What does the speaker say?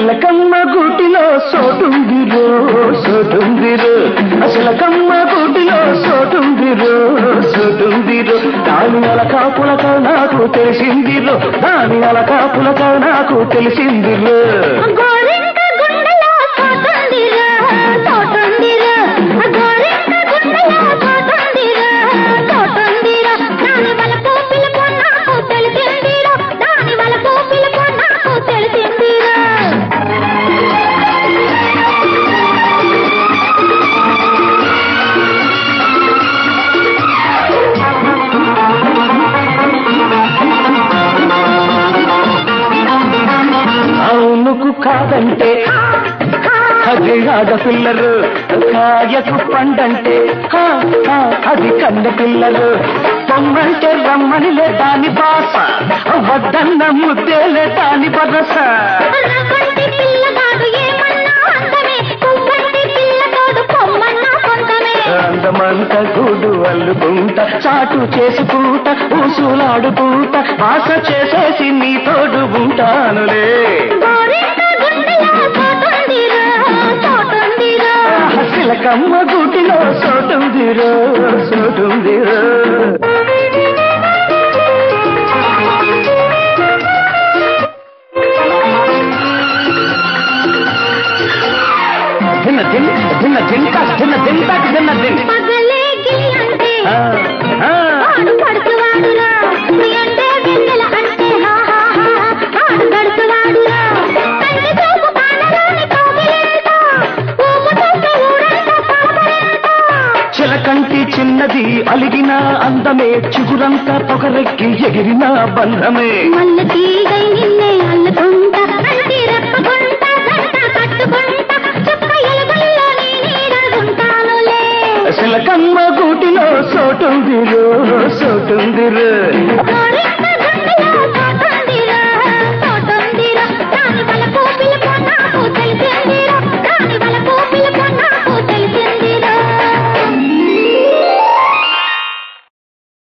సిలకమ్మ గుటిలో సోటుందిరో సోటుందిరో సిలకమ్మ గుటిలో సోటుందిరో సోటుందిరో దాని అలక పులక నాకు తెలిసిందిరో దాని అలక పులక నాకు తెలిసిందిరో గోరింక గుండెలో తోటుందిరా తోటుందిరా గోరింక గుండెలో తోటుందిరా తోటుందిరా దాని వలపు పిలుపు నాకు తెలిసిందిరా దాని వలపు పిలుపు నాకు తెలిసిందిరా అవునుకు కాదంటే అది ఆడపిల్లరు కాయకు పండంటే హా, హా, అది కన్న పిల్లలు పొమ్మంటే రమ్మనిలే దాని బాస వద్దన్న ముద్దేలే దాని బరస రవ్వంటి పిల్లగాడు ఏమన్నా అందమే పువ్వంటి పిల్లగాడు పొమ్మన్నా సొంతమే అందమంత గూడు అల్లుకుంట చాటు చేసుకుంట ఊసులాడుకుంట ఆశ చేసేసి నీ తోడు ఉంటానులే గోరింక గుండెలో తోటుందిరా తోటుందిరా సిలకమ్మ గుటిలో సోటుందిరో సోటుందిరో దిన్న దిన్ దిన్న దింక దిన్న దింతక్ దిన్న దిన్ పగలే గిల్లంటే ఆ, ఆ. ఆడు పడుతువాడురా అంటే వెన్నెల అంటే హా హా హా ఆడు గడుతువాడురా కంటి చూపు కానరాని కోగిలేట ఊపు చూస్తే ఊరంతా పాపరేట చిలకంటి చిన్నది అలిగిన అందమే చిగురంతా పొగరెక్కి ఎగిరిన బంధమే మల్ల తీగై నిన్నే అల్లుకుంటా అంటి రెప్పగుంటా గంట కట్టుకుంటా చుక్క ఎలుగుల్లో నీ నీడగుంటానులే సిలకమ్మ గూటిలో సోటుందిరో సోటుందిరో